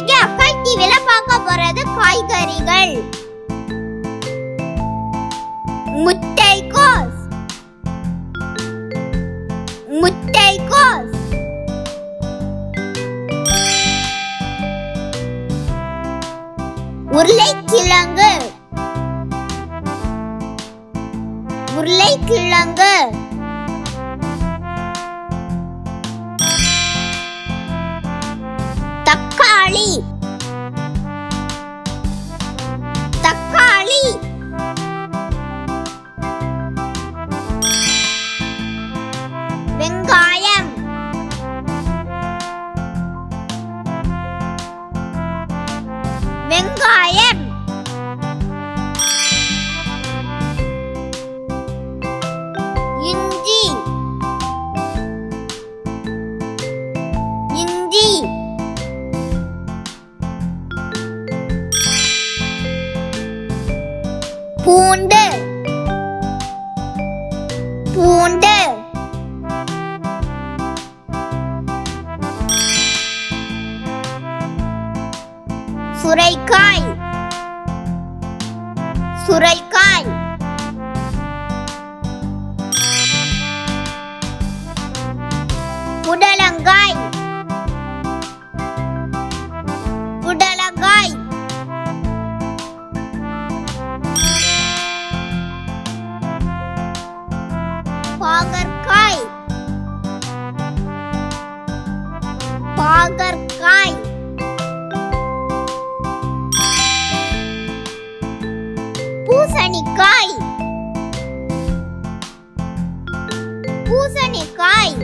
இன்னைக்கு அக்காய் டிவில பார்க்க போறது காய்கறிகள் முட்டைக்கோஸ் முட்டைக்கோஸ் உருளைக்கிழங்கு உருளைக்கிழங்கு தக்காளி தக்காளி வெங்காயம் வெங்காயம் இஞ்சி இஞ்சி பூண்டு பூண்டு சுரைக்காய் சுரைக்காய் புடலங்காய் புடலங்காய் பாகற்காய் பாகற்காய் பூசணிக்காய் பூசணிக்காய்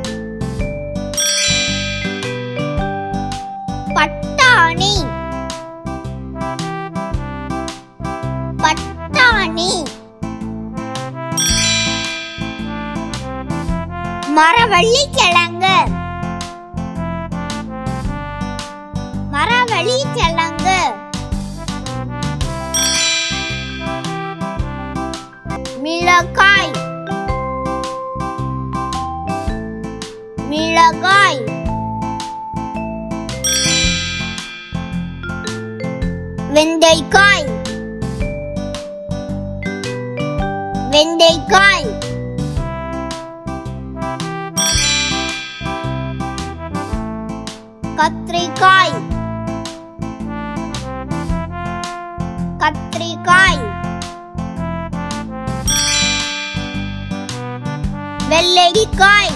பட்டாணி பட்டாணி மரவள்ளி கிழங்கு மரவள்ளி கிழங்கு மிளகாய் மிளகாய் வெண்டைக்காய் வெண்டைக்காய் கத்திரிக்காய் கத்திரிக்காய் வெள்ளரிக்காய்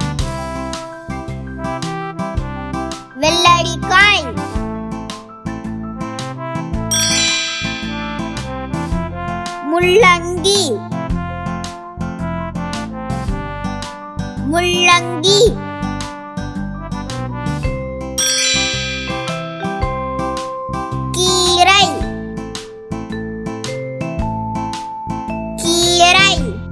வெள்ளரிக்காய் முள்ளங்கி முள்ளங்கி கீரை கீரை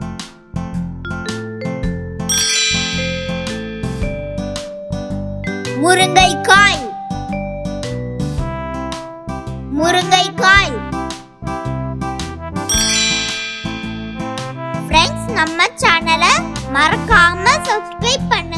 முருங்கைக்காய் முருங்கைக்காய் ஃப்ரெண்ட்ஸ் நம்ம சேனலை மறக்காம சப்ஸ்கிரைப் பண்ணுங்க